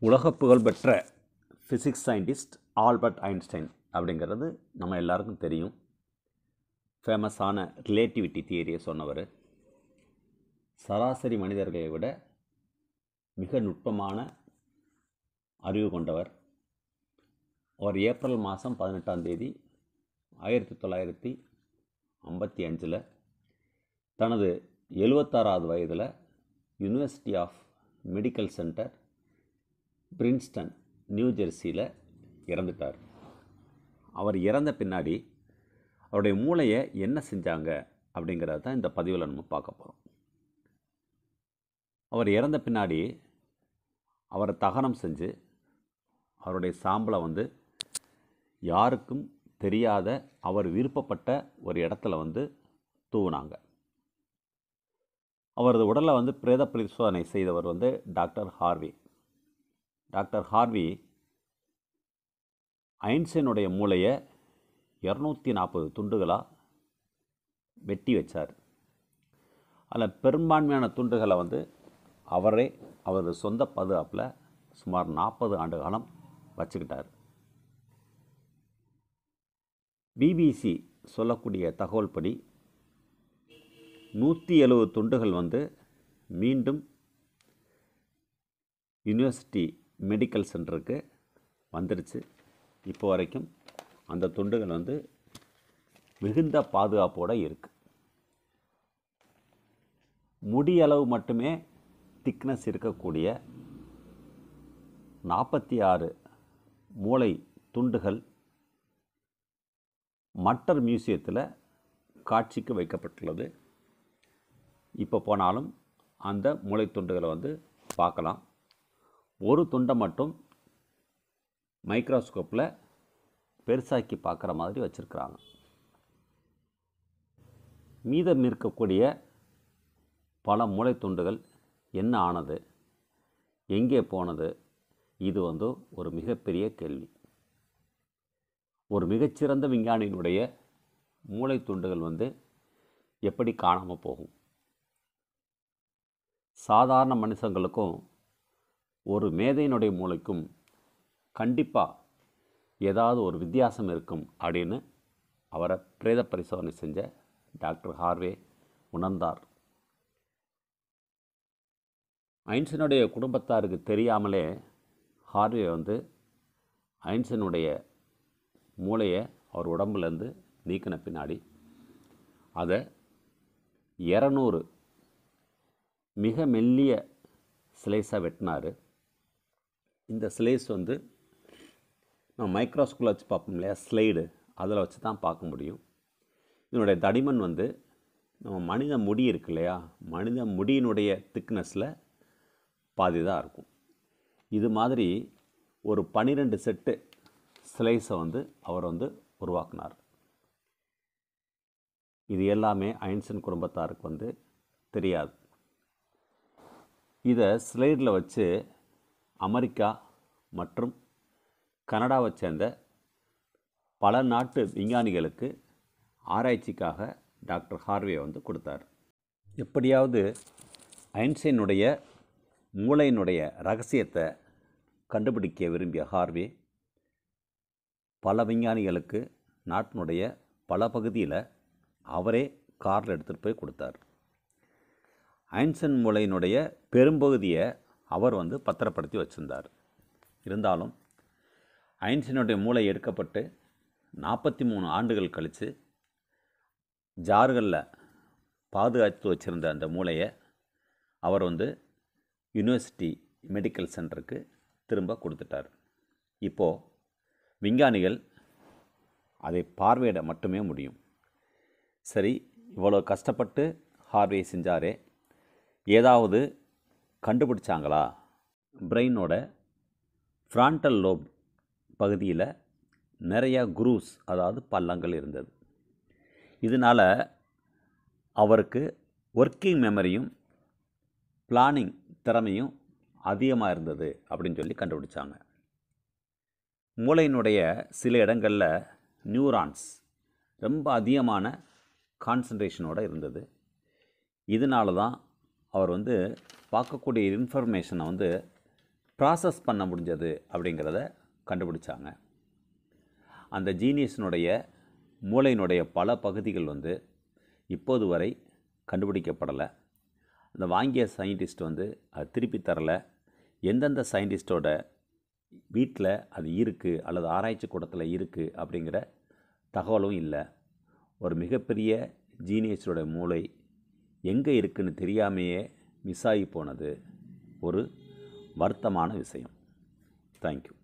உலக புகழ்பெற்ற physics scientist Albert Einstein அப்படிங்கிறது நம்ம எல்லாருக்கும் தெரியும் ஃபேமஸான ரிலேட்டிவிட்டி தியரியை சொன்னவர் சராசரி மனிதர்களை விட மிக நுட்பமான அறிவு கொண்டவர் அவர் ஏப்ரல் மாதம் பதினெட்டாம் தேதி ஆயிரத்தி தொள்ளாயிரத்தி ஐம்பத்தி அஞ்சில் தனது எழுவத்தாறாவது வயதில் university of medical centre Princeton new ஜெர்சியில் இறந்துட்டார் அவர் இறந்த பின்னாடி அவருடைய மூளையை என்ன செஞ்சாங்க அப்படிங்கிறத தான் இந்த பதிவில் நம்ம பார்க்க போகிறோம் அவர் இறந்த பின்னாடி அவரை தகனம் செஞ்சு அவருடைய சாம்பலை வந்து யாருக்கும் தெரியாத அவர் விருப்பப்பட்ட ஒரு இடத்துல வந்து தூவுனாங்க அவரது உடலை வந்து பிரேத பரிசோதனை செய்தவர் வந்து டாக்டர் ஹார்வி டாக்டர் ஹார்வி ஐன்ஸ்டைனுடைய மூளையை இரநூத்தி நாற்பது துண்டுகளாக வெட்டி வச்சார் அதில் பெரும்பான்மையான துண்டுகளை வந்து அவரே அவரது சொந்த பாதுகாப்பில் சுமார் நாற்பது ஆண்டு காலம் வச்சுக்கிட்டார் பிபிசி சொல்லக்கூடிய தகவல் படி நூற்றி எழுபது துண்டுகள் வந்து மீண்டும் யூனிவர்சிட்டி மெடிக்கல் சென்டருக்கு வந்துடுச்சு இப்போ வரைக்கும் அந்த துண்டுகள் வந்து மிகுந்த பாதுகாப்போடு இருக்குது முடியளவு மட்டுமே திக்னஸ் இருக்கக்கூடிய நாற்பத்தி ஆறு மூளை துண்டுகள் மட்டர் மியூசியத்தில் காட்சிக்கு வைக்கப்பட்டுள்ளது இப்போ போனாலும் அந்த மூளை துண்டுகளை வந்து பார்க்கலாம் ஒரு துண்டை மட்டும் மைக்ரோஸ்கோப்பில் பெருசாக்கி பார்க்குற மாதிரி வச்சுருக்குறாங்க மீதம் இருக்கக்கூடிய பல மூளை துண்டுகள் என்ன ஆனது எங்கே போனது இது வந்து ஒரு மிகப்பெரிய கேள்வி ஒரு மிகச்சிறந்த விஞ்ஞானியினுடைய மூளை துண்டுகள் வந்து எப்படி காணாமல் போகும் சாதாரண மனுஷங்களுக்கும் ஒரு மேதையினுடைய மூளைக்கும் கண்டிப்பாக ஏதாவது ஒரு வித்தியாசம் இருக்கும் அப்படின்னு அவரை பிரேத பரிசோதனை செஞ்ச டாக்டர் ஹார்வே உணர்ந்தார் ஐன்சனுடைய குடும்பத்தாருக்கு தெரியாமலே ஹார்வே வந்து ஐன்சனுடைய மூளையை அவர் உடம்புலேருந்து நீக்கின பின்னாடி அதை இரநூறு மிக மெல்லிய ஸ்லைஸாக வெட்டினார் இந்த ஸ்லைஸ் வந்து நம்ம மைக்ரோஸ்கோப்பில் வச்சு பார்ப்போம் இல்லையா ஸ்லைடு அதில் வச்சு தான் பார்க்க முடியும் இதனுடைய தடிமன் வந்து நம்ம மனித முடி இருக்கு இல்லையா மனித முடியினுடைய திக்னஸில் பாதி தான் இருக்கும் இது மாதிரி ஒரு பன்னிரெண்டு செட்டு ஸ்லைஸை வந்து அவர் வந்து உருவாக்குனார் இது எல்லாமே ஐன்சன் குடும்பத்தாருக்கு வந்து தெரியாது இதை ஸ்லைடில் வச்சு அமெரிக்கா மற்றும் கனடாவை சேர்ந்த பல நாட்டு விஞ்ஞானிகளுக்கு ஆராய்ச்சிக்காக டாக்டர் ஹார்வே வந்து கொடுத்தார் எப்படியாவது ஐன்ஸ்டைனுடைய மூளையினுடைய ரகசியத்தை கண்டுபிடிக்க விரும்பிய ஹார்வே பல விஞ்ஞானிகளுக்கு நாட்டினுடைய பல பகுதியில் அவரே காரில் எடுத்துகிட்டு போய் கொடுத்தார் ஐன்சன் மூளையினுடைய பெரும்பகுதியை அவர் வந்து பத்திரப்படுத்தி வச்சுருந்தார் இருந்தாலும் ஐன்சனுடைய மூளை எடுக்கப்பட்டு நாற்பத்தி மூணு ஆண்டுகள் கழித்து ஜார்களில் பாதுகாத்து வச்சுருந்த அந்த மூளையை அவர் வந்து யூனிவர்சிட்டி மெடிக்கல் சென்டருக்கு திரும்ப கொடுத்துட்டார் இப்போது விஞ்ஞானிகள் அதை பார்வையிட மட்டுமே முடியும் சரி இவ்வளோ கஷ்டப்பட்டு ஹார்வே செஞ்சாரே ஏதாவது கண்டுபிடிச்சாங்களா பிரெயினோட ஃப்ராண்டல் லோப் பகுதியில் நிறையா குரூஸ் அதாவது பள்ளங்கள் இருந்தது இதனால் அவருக்கு ஒர்க்கிங் மெமரியும் பிளானிங் திறமையும் அதிகமாக இருந்தது அப்படின்னு சொல்லி கண்டுபிடிச்சாங்க மூளையினுடைய சில இடங்களில் நியூரான்ஸ் ரொம்ப அதிகமான கான்சன்ட்ரேஷனோடு இருந்தது இதனால தான் அவர் வந்து பார்க்கக்கூடிய இன்ஃபர்மேஷனை வந்து ப்ராசஸ் பண்ண முடிஞ்சது அப்படிங்கிறத கண்டுபிடிச்சாங்க அந்த ஜீனியஸினுடைய மூளையினுடைய பல பகுதிகள் வந்து இப்போது வரை கண்டுபிடிக்கப்படலை அந்த வாங்கிய சயின்டிஸ்ட் வந்து அது திருப்பி தரல எந்தெந்த சயின்டிஸ்டோட வீட்டில் அது இருக்குது அல்லது ஆராய்ச்சி கூடத்தில் இருக்குது அப்படிங்கிற தகவலும் இல்லை ஒரு மிகப்பெரிய ஜீனியஸோட மூளை எங்கே இருக்குன்னு தெரியாமையே மிஸ் ஆகி போனது ஒரு வருத்தமான விஷயம் தேங்க்யூ